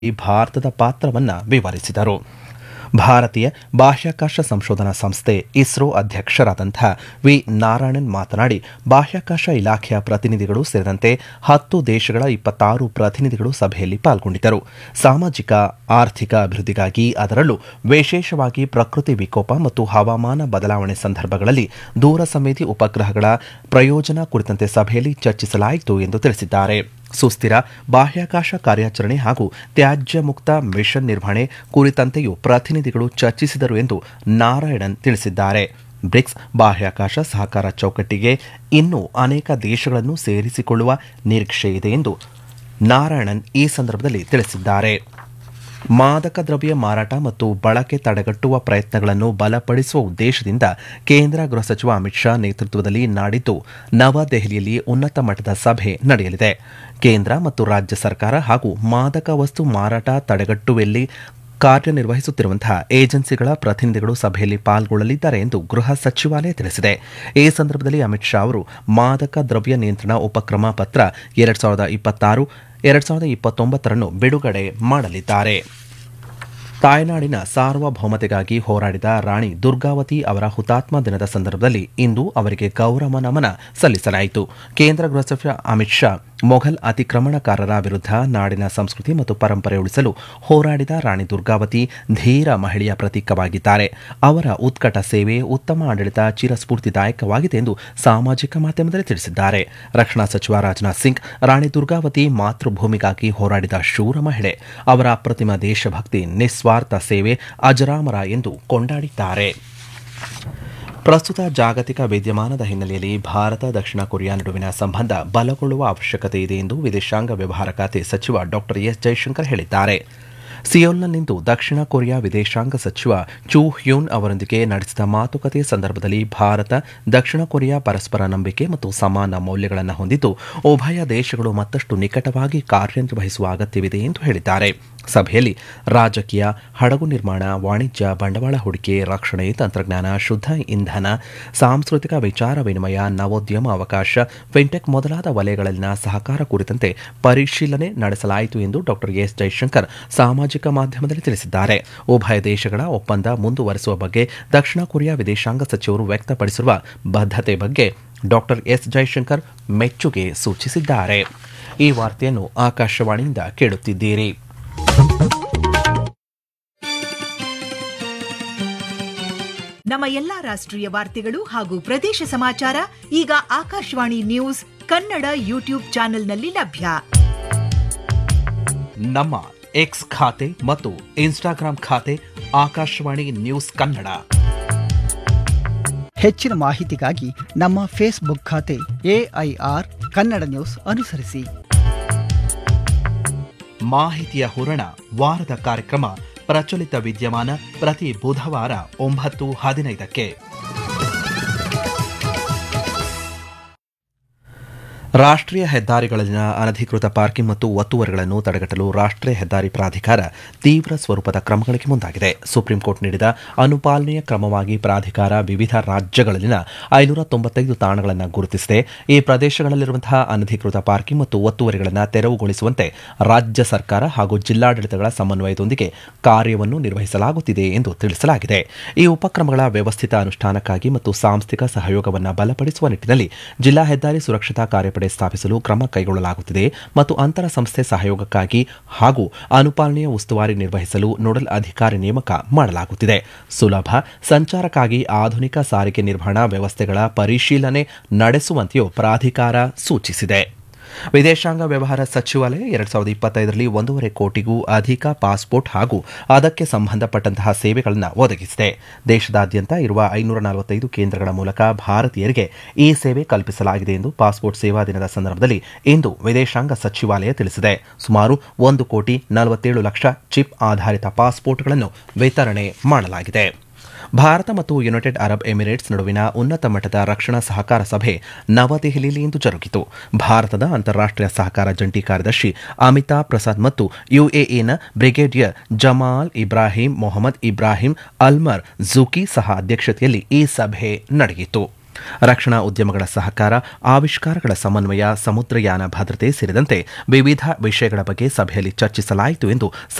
ಭಾರತದ ಪಾತ್ರವನ್ನು ವಿವರಿಸಿದರು ಭಾರತೀಯ ಬಾಹ್ಯಾಕಾಶ ಸಂಶೋಧನಾ ಸಂಸ್ಥೆ ಇಸ್ರೋ ಅಧ್ಯಕ್ಷರಾದಂಥ ವಿ ನಾರಾಯಣನ್ ಮಾತನಾಡಿ ಬಾಹ್ಯಾಕಾಶ ಇಲಾಖೆಯ ಪ್ರತಿನಿಧಿಗಳು ಸೇರಿದಂತೆ ಹತ್ತು ದೇಶಗಳ ಇಪ್ಪತ್ತಾರು ಪ್ರತಿನಿಧಿಗಳು ಸಭೆಯಲ್ಲಿ ಪಾಲ್ಗೊಂಡಿದ್ದರು ಸಾಮಾಜಿಕ ಆರ್ಥಿಕ ಅಭಿವೃದ್ಧಿಗಾಗಿ ಅದರಲ್ಲೂ ವಿಶೇಷವಾಗಿ ಪ್ರಕೃತಿ ವಿಕೋಪ ಮತ್ತು ಹವಾಮಾನ ಬದಲಾವಣೆ ಸಂದರ್ಭಗಳಲ್ಲಿ ದೂರ ಸಂವೇದಿ ಉಪಗ್ರಹಗಳ ಪ್ರಯೋಜನ ಕುರಿತಂತೆ ಸಭೆಯಲ್ಲಿ ಚರ್ಚಿಸಲಾಯಿತು ಎಂದು ತಿಳಿಸಿದ್ದಾರೆ ಸುಸ್ಥಿರ ಬಾಹ್ಯಾಕಾಶ ಕಾರ್ಯಾಚರಣೆ ಹಾಗೂ ತ್ಯಾಜ್ಯ ಮುಕ್ತ ಮಿಷನ್ ನಿರ್ವಹಣೆ ಕುರಿತಂತೆಯೂ ಪ್ರತಿನಿಧಿಗಳು ಚರ್ಚಿಸಿದರು ಎಂದು ನಾರಾಯಣನ್ ತಿಳಿಸಿದ್ದಾರೆ ಬ್ರಿಕ್ಸ್ ಬಾಹ್ಯಾಕಾಶ ಸಹಕಾರ ಚೌಕಟ್ಟಿಗೆ ಇನ್ನೂ ಅನೇಕ ದೇಶಗಳನ್ನು ಸೇರಿಸಿಕೊಳ್ಳುವ ನಿರೀಕ್ಷೆ ಇದೆ ಎಂದು ನಾರಾಯಣನ್ ಈ ಸಂದರ್ಭದಲ್ಲಿ ತಿಳಿಸಿದ್ದಾರೆ ಮಾದಕ ದ್ರವ್ಯ ಮಾರಾಟ ಮತ್ತು ಬಳಕೆ ತಡೆಗಟ್ಟುವ ಪ್ರಯತ್ನಗಳನ್ನು ಬಲಪಡಿಸುವ ಉದ್ದೇಶದಿಂದ ಕೇಂದ್ರ ಗೃಹ ಸಚಿವ ಅಮಿತ್ ಶಾ ನೇತೃತ್ವದಲ್ಲಿ ನಾಡಿದ್ದು ನವದೆಹಲಿಯಲ್ಲಿ ಉನ್ನತ ಮಟ್ಟದ ಸಭೆ ನಡೆಯಲಿದೆ ಕೇಂದ್ರ ಮತ್ತು ರಾಜ್ಯ ಸರ್ಕಾರ ಹಾಗೂ ಮಾದಕ ವಸ್ತು ಮಾರಾಟ ತಡೆಗಟ್ಟುವಲ್ಲಿ ಕಾರ್ಯನಿರ್ವಹಿಸುತ್ತಿರುವಂತಹ ಏಜೆನ್ಸಿಗಳ ಪ್ರತಿನಿಧಿಗಳು ಸಭೆಯಲ್ಲಿ ಪಾಲ್ಗೊಳ್ಳಲಿದ್ದಾರೆ ಎಂದು ಗೃಹ ಸಚಿವಾಲಯ ತಿಳಿಸಿದೆ ಈ ಸಂದರ್ಭದಲ್ಲಿ ಅಮಿತ್ ಶಾ ಅವರು ಮಾದಕ ದ್ರವ್ಯ ನಿಯಂತ್ರಣ ಉಪಕ್ರಮ ಪತ್ರ ಎರಡ್ ಸಾವಿರದ ಇಪ್ಪತ್ತಾರು ಎರಡ್ ಸಾವಿರದ ಇಪ್ಪತ್ತೊಂಬತ್ತರನ್ನು ಬಿಡುಗಡೆ ಮಾಡಲಿದ್ದಾರೆ ತಾಯ್ನಾಡಿನ ಸಾರ್ವಭೌಮತೆಗಾಗಿ ಹೋರಾಡಿದ ರಾಣಿ ದುರ್ಗಾವತಿ ಅವರ ಹುತಾತ್ಮ ದಿನದ ಸಂದರ್ಭದಲ್ಲಿ ಇಂದು ಅವರಿಗೆ ಗೌರವ ನಮನ ಸಲ್ಲಿಸಲಾಯಿತು ಕೇಂದ್ರ ಗೃಹ ಸಚಿವ ಅಮಿತ್ ಶಾ ಮೊಘಲ್ ಅತಿಕ್ರಮಣಕಾರರ ವಿರುದ್ಧ ನಾಡಿನ ಸಂಸ್ಕೃತಿ ಮತ್ತು ಪರಂಪರೆ ಉಳಿಸಲು ಹೋರಾಡಿದ ರಾಣಿ ದುರ್ಗಾವತಿ ಧೀರ ಮಹಿಳೆಯ ಪ್ರತೀಕವಾಗಿದ್ದಾರೆ ಅವರ ಉತ್ಕಟ ಸೇವೆ ಉತ್ತಮ ಆಡಳಿತ ಚಿರಸ್ಫೂರ್ತಿದಾಯಕವಾಗಿದೆ ಎಂದು ಸಾಮಾಜಿಕ ಮಾಧ್ಯಮದಲ್ಲಿ ತಿಳಿಸಿದ್ದಾರೆ ರಕ್ಷಣಾ ಸಚಿವ ರಾಜನಾಥ್ ಸಿಂಗ್ ರಾಣಿ ದುರ್ಗಾವತಿ ಮಾತೃಭೂಮಿಗಾಗಿ ಹೋರಾಡಿದ ಶೂರ ಮಹಿಳೆ ಅವರ ಅಪ್ರತಿಮ ದೇಶಭಕ್ತಿ ನಿಸ್ವಾರ್ಥ ಸೇವೆ ಅಜರಾಮರ ಎಂದು ಕೊಂಡಾಡಿದ್ದಾರೆ ಪ್ರಸ್ತುತ ಜಾಗತಿಕ ವಿದ್ಯಮಾನದ ಹಿನ್ನೆಲೆಯಲ್ಲಿ ಭಾರತ ದಕ್ಷಿಣ ಕೊರಿಯಾ ನಡುವಿನ ಸಂಬಂಧ ಬಲಗೊಳ್ಳುವ ಅವಶ್ಯಕತೆ ಇದೆ ಎಂದು ವಿದೇಶಾಂಗ ವ್ಯವಹಾರ ಖಾತೆ ಸಚಿವ ಡಾ ಎಸ್ ಜೈಶಂಕರ್ ಹೇಳಿದ್ದಾರೆ ಸಿಯೋಲ್ನಲ್ಲಿಂದು ದಕ್ಷಿಣ ಕೊರಿಯಾ ವಿದೇಶಾಂಗ ಸಚಿವ ಚೂ ಹ್ಯೂನ್ ಅವರೊಂದಿಗೆ ನಡೆಸಿದ ಮಾತುಕತೆ ಸಂದರ್ಭದಲ್ಲಿ ಭಾರತ ದಕ್ಷಿಣ ಕೊರಿಯಾ ಪರಸ್ಪರ ನಂಬಿಕೆ ಮತ್ತು ಸಮಾನ ಮೌಲ್ಯಗಳನ್ನು ಹೊಂದಿದ್ದು ಉಭಯ ದೇಶಗಳು ಮತ್ತಷ್ಟು ನಿಕಟವಾಗಿ ಕಾರ್ಯನಿರ್ವಹಿಸುವ ಅಗತ್ಯವಿದೆ ಎಂದು ಹೇಳಿದ್ದಾರೆ ಸಭೆಯಲ್ಲಿ ರಾಜಕೀಯ ಹಡಗು ನಿರ್ಮಾಣ ವಾಣಿಜ್ಯ ಬಂಡವಾಳ ಹೂಡಿಕೆ ರಕ್ಷಣೆ ತಂತ್ರಜ್ಞಾನ ಶುದ್ಧ ಇಂಧನ ಸಾಂಸ್ಕೃತಿಕ ವಿಚಾರ ವಿನಿಮಯ ನವೋದ್ಯಮ ಅವಕಾಶ ಫಿನ್ಟೆಕ್ ಮೊದಲಾದ ವಲಯಗಳಲ್ಲಿನ ಸಹಕಾರ ಕುರಿತಂತೆ ಪರಿಶೀಲನೆ ನಡೆಸಲಾಯಿತು ಎಂದು ಡಾ ಎಸ್ ಜೈಶಂಕರ್ ಸಾಮಾಜಿಕ ಮಾಧ್ಯಮದಲ್ಲಿ ತಿಳಿಸಿದ್ದಾರೆ ಉಭಯ ದೇಶಗಳ ಒಪ್ಪಂದ ಮುಂದುವರೆಸುವ ಬಗ್ಗೆ ದಕ್ಷಿಣ ಕೊರಿಯಾ ವಿದೇಶಾಂಗ ಸಚಿವರು ವ್ಯಕ್ತಪಡಿಸಿರುವ ಬದ್ಧತೆ ಬಗ್ಗೆ ಡಾ ಎಸ್ ಜೈಶಂಕರ್ ಮೆಚ್ಚುಗೆ ಸೂಚಿಸಿದ್ದಾರೆ ಈ ವಾರ್ತೆಯನ್ನು ಆಕಾಶವಾಣಿಯಿಂದ ಕೇಳುತ್ತಿದ್ದೀರಿ ನಮ್ಮ ಎಲ್ಲಾ ರಾಷ್ಟ್ರೀಯ ವಾರ್ತೆಗಳು ಹಾಗೂ ಪ್ರದೇಶ ಸಮಾಚಾರ ಈಗ ಆಕಾಶವಾಣಿ ನ್ಯೂಸ್ ಕನ್ನಡ ಯೂಟ್ಯೂಬ್ ಚಾನೆಲ್ನಲ್ಲಿ ಲಭ್ಯ ನಮ್ಮ ಎಕ್ಸ್ ಖಾತೆ ಮತ್ತು ಇನ್ಸ್ಟಾಗ್ರಾಂ ಖಾತೆ ಆಕಾಶವಾಣಿ ನ್ಯೂಸ್ ಕನ್ನಡ ಹೆಚ್ಚಿನ ಮಾಹಿತಿಗಾಗಿ ನಮ್ಮ ಫೇಸ್ಬುಕ್ ಖಾತೆ ಎಐಆರ್ ಕನ್ನಡ ನ್ಯೂಸ್ ಅನುಸರಿಸಿ ಮಾಹಿತಿಯ ಹೂರಣ ವಾರದ ಕಾರ್ಯಕ್ರಮ ಪ್ರಚಲಿತ ವಿದ್ಯಮಾನ ಪ್ರತಿ ಬುಧವಾರ ಒಂಬತ್ತು ಹದಿನೈದಕ್ಕೆ ರಾಷ್ಟ್ರೀಯ ಹೆದ್ದಾರಿಗಳಲ್ಲಿನ ಅನಧಿಕೃತ ಪಾರ್ಕಿಂಗ್ ಮತ್ತು ಒತ್ತುವರಿಗಳನ್ನು ತಡೆಗಟ್ಟಲು ರಾಷ್ಟ್ರೀಯ ಹೆದ್ದಾರಿ ಪ್ರಾಧಿಕಾರ ತೀವ್ರ ಸ್ವರೂಪದ ಕ್ರಮಗಳಿಗೆ ಮುಂದಾಗಿದೆ ಸುಪ್ರೀಂ ಕೋರ್ಟ್ ನೀಡಿದ ಅನುಪಾಲನೆಯ ಕ್ರಮವಾಗಿ ಪ್ರಾಧಿಕಾರ ವಿವಿಧ ರಾಜ್ಯಗಳಲ್ಲಿನ ಐನೂರ ತೊಂಬತ್ತೈದು ತಾಣಗಳನ್ನು ಗುರುತಿಸಿದೆ ಈ ಪ್ರದೇಶಗಳಲ್ಲಿರುವಂತಹ ಅನಧಿಕೃತ ಪಾರ್ಕಿಂಗ್ ಮತ್ತು ಒತ್ತುವರಿಗಳನ್ನು ತೆರವುಗೊಳಿಸುವಂತೆ ರಾಜ್ಯ ಸರ್ಕಾರ ಹಾಗೂ ಜಿಲ್ಲಾಡಳಿತಗಳ ಸಮನ್ವಯದೊಂದಿಗೆ ಕಾರ್ಯವನ್ನು ನಿರ್ವಹಿಸಲಾಗುತ್ತಿದೆ ಎಂದು ತಿಳಿಸಲಾಗಿದೆ ಈ ಉಪಕ್ರಮಗಳ ವ್ಯವಸ್ಥಿತ ಅನುಷ್ಠಾನಕ್ಕಾಗಿ ಮತ್ತು ಸಾಂಸ್ಥಿಕ ಸಹಯೋಗವನ್ನು ಬಲಪಡಿಸುವ ನಿಟ್ಟಿನಲ್ಲಿ ಜಿಲ್ಲಾ ಹೆದ್ದಾರಿ ಸುರಕ್ಷತಾ ಕಾರ್ಯಪಡೆ ಸ್ಥಾಪಿಸಲು ಕ್ರಮ ಕೈಗೊಳ್ಳಲಾಗುತ್ತಿದೆ ಮತ್ತು ಅಂತರ ಸಂಸ್ಥೆ ಸಹಯೋಗಕ್ಕಾಗಿ ಹಾಗೂ ಅನುಪಾಲನೆಯ ಉಸ್ತುವಾರಿ ನಿರ್ವಹಿಸಲು ನೋಡಲ್ ಅಧಿಕಾರಿ ನೇಮಕ ಮಾಡಲಾಗುತ್ತಿದೆ ಸುಲಭ ಸಂಚಾರಕ್ಕಾಗಿ ಆಧುನಿಕ ಸಾರಿಗೆ ನಿರ್ವಹಣಾ ವ್ಯವಸ್ಥೆಗಳ ಪರಿಶೀಲನೆ ನಡೆಸುವಂತೆಯೂ ಪ್ರಾಧಿಕಾರ ಸೂಚಿಸಿದೆ ವಿದೇಶಾಂಗ ವ್ಯವಹಾರ ಸಚಿವಾಲಯ ಎರಡ್ ಸಾವಿರದ ಇಪ್ಪತ್ತೈದರಲ್ಲಿ ಒಂದೂವರೆ ಕೋಟಿಗೂ ಅಧಿಕ ಪಾಸ್ಪೋರ್ಟ್ ಹಾಗೂ ಅದಕ್ಕೆ ಸಂಬಂಧಪಟ್ಟಂತಹ ಸೇವೆಗಳನ್ನು ಒದಗಿಸಿದೆ ದೇಶದಾದ್ಯಂತ ಇರುವ ಐನೂರ ನಲವತ್ತೈದು ಕೇಂದ್ರಗಳ ಮೂಲಕ ಭಾರತೀಯರಿಗೆ ಈ ಸೇವೆ ಕಲ್ಪಿಸಲಾಗಿದೆ ಎಂದು ಪಾಸ್ಪೋರ್ಟ್ ಸೇವಾ ದಿನದ ಸಂದರ್ಭದಲ್ಲಿ ಇಂದು ವಿದೇಶಾಂಗ ಸಚಿವಾಲಯ ತಿಳಿಸಿದೆ ಸುಮಾರು ಒಂದು ಕೋಟಿ ನಲವತ್ತೇಳು ಲಕ್ಷ ಚಿಪ್ ಆಧಾರಿತ ಪಾಸ್ಪೋರ್ಟ್ಗಳನ್ನು ವಿತರಣೆ ಮಾಡಲಾಗಿದೆ ಭಾರತ ಮತ್ತು ಯುನೈಟೆಡ್ ಅರಬ್ ಎಮಿರೇಟ್ಸ್ ನಡುವಿನ ಉನ್ನತ ಮಟ್ಟದ ರಕ್ಷಣಾ ಸಹಕಾರ ಸಭೆ ನವದೆಹಲಿಯಲ್ಲಿ ಇಂದು ಜರುಗಿತು ಭಾರತದ ಅಂತಾರಾಷ್ಟೀಯ ಸಹಕಾರ ಜಂಟಿ ಕಾರ್ಯದರ್ಶಿ ಅಮಿತಾಬ್ ಪ್ರಸಾದ್ ಮತ್ತು ಯುಎಇನ brigadier Jamal Ibrahim Mohammed Ibrahim Almarzooqi ಸಹ ಅಧ್ಯಕ್ಷತೆಯಲ್ಲಿ ಈ ಸಭೆ ನಡೆಯಿತು ರಕ್ಷಣಾ ಉದ್ಯಮಗಳ ಸಹಕಾರ ಆವಿಷ್ಕಾರಗಳ ಸಮನ್ವಯ ಸಮುದ್ರಯಾನ ಭದ್ರತೆ ಸೇರಿದಂತೆ ವಿವಿಧ ವಿಷಯಗಳ ಬಗ್ಗೆ ಸಭೆಯಲ್ಲಿ ಚರ್ಚಿಸಲಾಯಿತು ಎಂದು